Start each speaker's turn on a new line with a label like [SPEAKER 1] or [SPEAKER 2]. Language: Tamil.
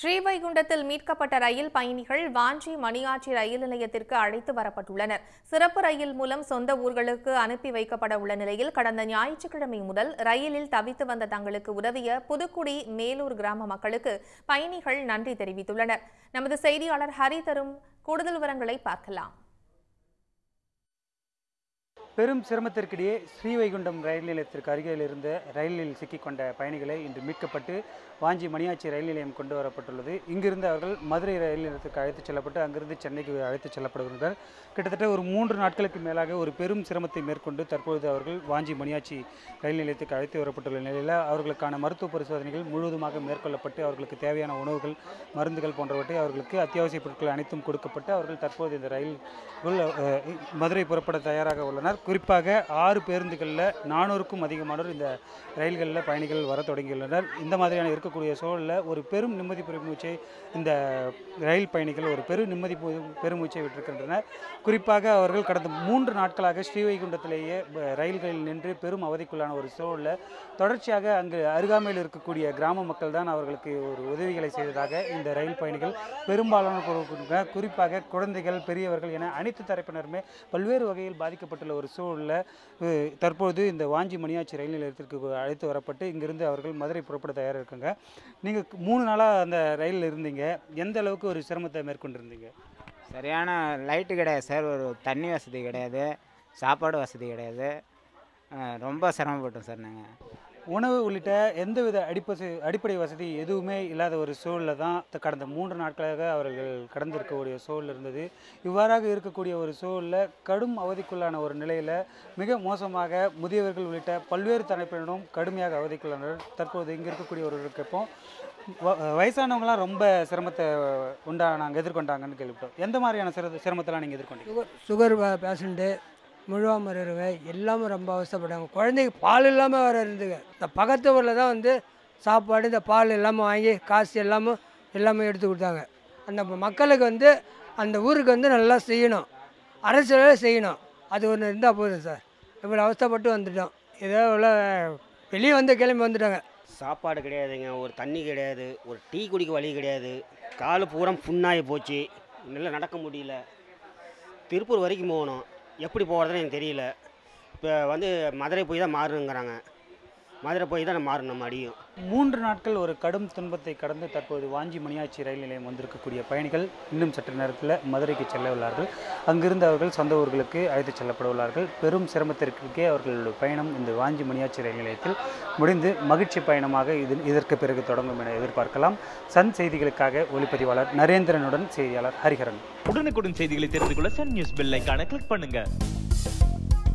[SPEAKER 1] ஸ்ரீவைகுண்டத்தில் மீட்கப்பட்ட ரயில் பயணிகள் வாஞ்சி மணியாச்சி ரயில் நிலையத்திற்கு அழைத்து வரப்பட்டுள்ளனர் சிறப்பு ரயில் மூலம் சொந்த ஊர்களுக்கு அனுப்பி வைக்கப்பட உள்ள நிலையில் கடந்த ஞாயிற்றுக்கிழமை முதல் ரயிலில் தவித்து வந்த தங்களுக்கு உதவிய புதுக்குடி மேலூர் கிராம மக்களுக்கு பயணிகள் நன்றி தெரிவித்துள்ளனர் நமது செய்தியாளர் ஹரி தரும் கூடுதல் விவரங்களை பார்க்கலாம்
[SPEAKER 2] பெரும் சிரமத்திற்கிடையே ஸ்ரீவைகுண்டம் ரயில் நிலையத்திற்கு அருகில் இருந்த ரயிலில் சிக்கிக்கொண்ட பயணிகளை இன்று மீட்கப்பட்டு வாஞ்சி மணியாச்சி ரயில் நிலையம் கொண்டு வரப்பட்டுள்ளது இங்கிருந்து அவர்கள் மதுரை ரயில் நிலையத்திற்கு அழைத்துச் செல்லப்பட்டு அங்கிருந்து சென்னைக்கு அழைத்துச் செல்லப்படுகின்றனர் கிட்டத்தட்ட ஒரு மூன்று நாட்களுக்கு மேலாக ஒரு பெரும் சிரமத்தை மேற்கொண்டு தற்பொழுது அவர்கள் வாஞ்சி மணியாச்சி ரயில் நிலையத்துக்கு அழைத்து வரப்பட்டுள்ள நிலையில் அவர்களுக்கான மருத்துவ பரிசோதனைகள் முழுவதுமாக மேற்கொள்ளப்பட்டு அவர்களுக்கு தேவையான உணவுகள் மருந்துகள் போன்றவற்றை அவர்களுக்கு அத்தியாவசிய பொருட்கள் அனைத்தும் கொடுக்கப்பட்டு அவர்கள் தற்போது இந்த ரயில் உள்ள அஹ், மதுரை புறப்பட தயாராக உள்ளனர் குறிப்பாக ஆறு பேருந்துகளில் நானூறுக்கும் அதிகமானோர் இந்த ரயில்களில் பயணிகள் வர தொடங்கியுள்ளனர் இந்த மாதிரியான இருக்கக்கூடிய சூழலில் ஒரு பெரும் நிம்மதி பெருமூச்சை இந்த ரயில் பயணிகள் ஒரு பெரும் நிம்மதி பெரு- பெருமூச்சை விட்டிருக்கின்றனர் குறிப்பாக அவர்கள் கடந்த மூன்று நாட்களாக ஸ்ரீவைகுண்டத்திலேயே ப- ரயில்களில் நின்று பெரும் அவதிக்குள்ளான ஒரு சூழலில் தொடர்ச்சியாக அங்கு அருகாமையில் இருக்கக்கூடிய கிராம மக்கள் தான் அவர்களுக்கு ஒரு உதவிகளை செய்ததாக இந்த ரயில் பயணிகள் பெரும்பாலான குறி- குறிப்பாக குழந்தைகள் பெரியவர்கள் என அனைத்து தரப்பினருமே பல்வேறு வகையில் பாதிக்கப்பட்டுள்ள ஒரு சூழலில் அஹ், தற்போது இந்த வாஞ்சி மணியாச்சி ரயில் நிலையத்திற்கு அழைத்து வரப்பட்டு இங்கிருந்து அவர்கள் மதுரை புறப்பட தயாராக இருக்காங்க நீங்கள் மூணு நாளாக அந்த ரயிலில் இருந்தீங்க எந்த அளவுக்கு ஒரு சிரமத்தை மேற்கொண்டிருந்தீங்க
[SPEAKER 3] சரியான லைட்டு கிடையாது சார் ஒரு தண்ணி வசதி கிடையாது சாப்பாடு வசதி கிடையாது அஹ் ரொம்ப சிரமப்பட்டோம் சார் நாங்கள்
[SPEAKER 2] உணவு உள்ளிட்ட எந்தவித அடிப்பசு அடிப்படை வசதி எதுவுமே இல்லாத ஒரு சூழலில் தான் த- கடந்த மூன்று நாட்களாக அவர்கள் கடந்திருக்கக்கூடிய சூழல் இருந்தது இவ்வாறாக இருக்கக்கூடிய ஒரு சூழலில் கடும் அவதிக்குள்ளான ஒரு நிலையில் மிக மோசமாக முதியவர்கள் உள்ளிட்ட பல்வேறு தரப்பினரும் கடுமையாக அவதிக்குள்ளானர் தற்போது இங்கே இருக்கக்கூடிய ஒருவருக்கு இப்போ வ- வயசானவங்களாம் ரொம்ப சிரமத்தை உண்டானாங்க எதிர்கொண்டாங்கன்னு கேள்விப்பட்டோம் எந்த மாதிரியான சிர சிரமத்தெல்லாம் நீங்கள் எதிர்கொண்டீங்க
[SPEAKER 4] சுகர் சுகர் பேஷண்ட்டு முழுவாமல் இருங்க எல்லாமே ரொம்ப அவஸ்தைப்பட்டாங்க குழந்தைக்கு பால் இல்லாமல் வேறு இருந்துங்க இந்த பக்கத்து ஊரில் தான் வந்து சாப்பாடு இந்த பால் எல்லாமே வாங்கி காசு எல்லாமே எல்லாமே எடுத்து கொடுத்தாங்க அந்த மக்களுக்கு வந்து அந்த ஊருக்கு வந்து நல்லா செய்யணும் அரசு வேலை செய்யணும் அது ஒன்று இருந்தால் போதும் சார் இவ்வளோ அவஸ்தைப்பட்டு வந்துட்டோம் ஏதோ இவ்வளோ வெளியே வந்து கிளம்பி வந்துட்டாங்க
[SPEAKER 5] சாப்பாடு கிடையாதுங்க ஒரு தண்ணி கிடையாது ஒரு டீ குடிக்க வழி கிடையாது கால் பூரா புண்ணாகி போச்சு நல்லா நடக்க முடியல திருப்பூர் வரைக்கும் போகணும் எப்படி போகிறதுன்னு எனக்கு தெரியல இப்போ வந்து மதுரை போய் தான் மாறணுங்கிறாங்க மதுரை போய் தான் மாறணும் மடியும்
[SPEAKER 2] மூன்று நாட்கள் ஒரு கடும் துன்பத்தை கடந்து தற்போது வாஞ்சி மணியாச்சி ரயில் நிலையம் வந்திருக்கக்கூடிய பயணிகள் இன்னும் சற்று நேரத்தில் மதுரைக்கு செல்ல உள்ளார்கள் அங்கிருந்து அவர்கள் சொந்த ஊர்களுக்கு அழைத்துச் செல்லப்பட உள்ளார்கள் பெரும் சிரமத்திற்கே அவர்களுடைய பயணம் இந்த வாஞ்சி மணியாச்சி ரயில் நிலையத்தில் முடிந்து மகிழ்ச்சி பயணமாக இது இதற்கு பிறகு தொடங்கும் என எதிர்பார்க்கலாம் சன் செய்திகளுக்காக ஒளிப்பதிவாளர் நரேந்திரனுடன் செய்தியாளர் ஹரிஹரன்
[SPEAKER 6] உடனுக்குடன் செய்திகளை தெரிந்து கொள்ள சன் நியூஸ் பெல் ஐகானை கிளிக் பண்ணுங்க